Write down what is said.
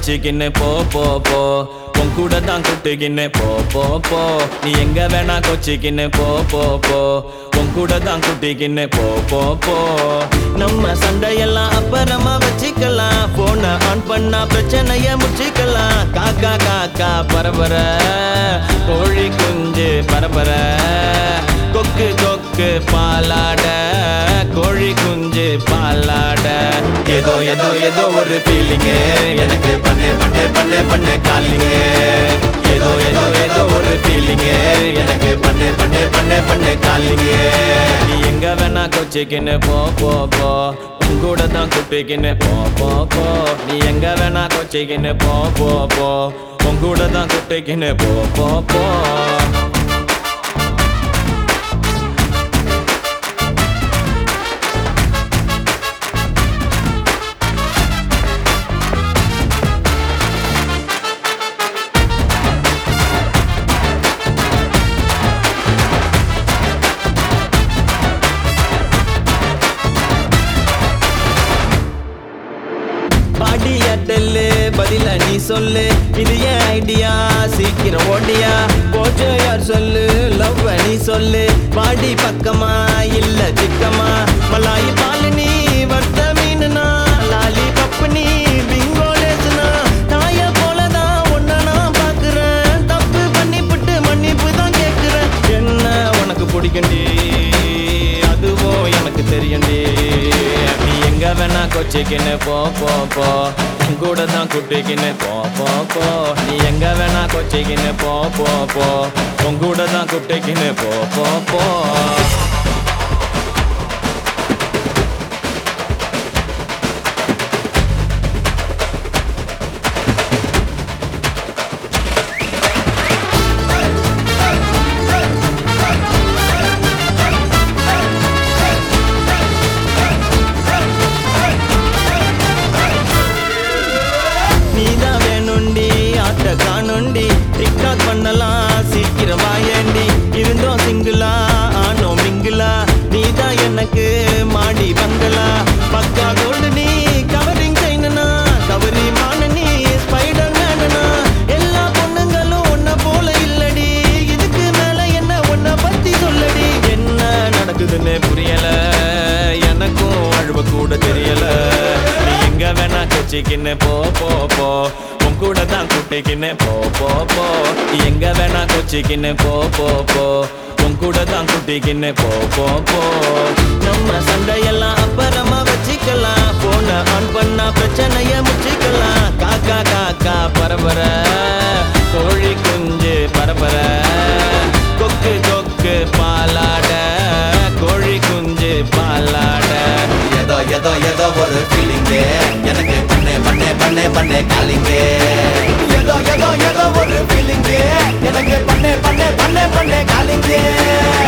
கொச்சிக்கின்னு போ போ போ உன் கூட தான் குட்டுக்கின்னு போ போ போ நீ எங்க வேணா கொச்சிக்கின்னு போ போ போ உன் கூட தான் குட்டிக்கின்னு போ போ போ நம்ம சண்டையெல்லாம் அப்புறமா வச்சுக்கலாம் போனை ஆன் பண்ணா பிரச்சனைய முடிச்சுக்கலாம் காக்கா காக்கா பரபர கோழி குஞ்சு பரபர கொக்கு கொக்கு பாலாட கோழி குஞ்சு பாலாட ஏதோ ஏதோ ஏதோ ஒரு ஃபீலிங்கு எனக்கு பண்ணு பண்ணு பண்ணு பண்ணு காலிங்க ஏதோ ஏதோ ஏதோ ஒரு ஃபீலிங்கு எனக்கு பண்ணு பண்ணு பண்ணு பண்ணு காலிங்க நீ எங்க வேணா கொச்சிக்கின்னு போ போ போ உன் கூட தான் குட்டிக்கின்னு போ போ போ நீ எங்க வேணா கொச்சிக்கின்னு போ போ போ உன் கூட தான் குட்டிக்கின்னு போ போ போ பாடி ஏர்டெல்லு பதில நீ சொல்லு இது ஏன் ஐடியா சீக்கிரம் ஓடியா போச்சோ யார் சொல்லு லவ் நீ சொல்லு பாடி பக்கமா இல்ல சிக்கமா மலாயி பால் நீ வர்த்த மீனுனா லாலி பப்பு நீ பிங்கோ லேசுனா தாய போலதான் ஒன்ன நான் பாக்குறேன் தப்பு பண்ணி புட்டு மன்னிப்பு தான் கேக்குறேன் என்ன உனக்கு பிடிக்கண்டி அதுவும் எனக்கு தெரியண்டி நீ எங்க வேணா கொச்சிக்கின்னு போ போ போ உன் கூட தான் குட்டிக்கின்னு போ போ போ நீ எங்க வேணா கொச்சிக்கின்னு போ போ போ உன் கூட தான் குட்டிக்கின்னு போ போ போ நீதான் வேணுண்டி ஆட்ட காணுண்டி டிக்டாக் பண்ணலாம் சீக்கிரம் வாயேண்டி இருந்தோம் சிங்கிளா ஆனோ மிங்கிளா நீதான் எனக்கு மாடி பங்களா பக்கா கோல்டு நீ கவரிங் செய்யணுனா கவரி மான நீ ஸ்பைடர் மேனனா எல்லா பொண்ணுங்களும் உன்ன போல இல்லடி இதுக்கு மேல என்ன உன்னை பத்தி சொல்லடி என்ன நடக்குதுன்னு புரியல எனக்கும் அழுவ கூட தெரியல நீ எங்க வேணா கொச்சிக்கின்னு போ போ போ உன் கூட தான் குட்டிக்கின்னு போ போ போ நீ எங்க வேணா கொச்சிக்கின்னு போ போ போ உன் கூட தான் குட்டிக்கின்னு போ போ போ நம்ம சண்டையெல்லாம் அப்புறமா வச்சுக்கலாம் போனை ஆன் பண்ணா பிரச்சனைய முடிச்சுக்கலாம் காக்கா காக்கா பரபர கோழி குஞ்சு பரபர கொக்கு கொக்கு பாலாட கோழி குஞ்சு பாலாட ஏதோ ஏதோ ஏதோ ஒரு ஃபீலிங்கு எனக்கு பண்ணு பண்ணு பண்ணு பண்ணு காலிங்கு ஏதோ ஏதோ ஏதோ ஒரு ஃபீலிங்கு எனக்கு பண்ணு பண்ணு பண்ணு பண்ணு காலிங்கு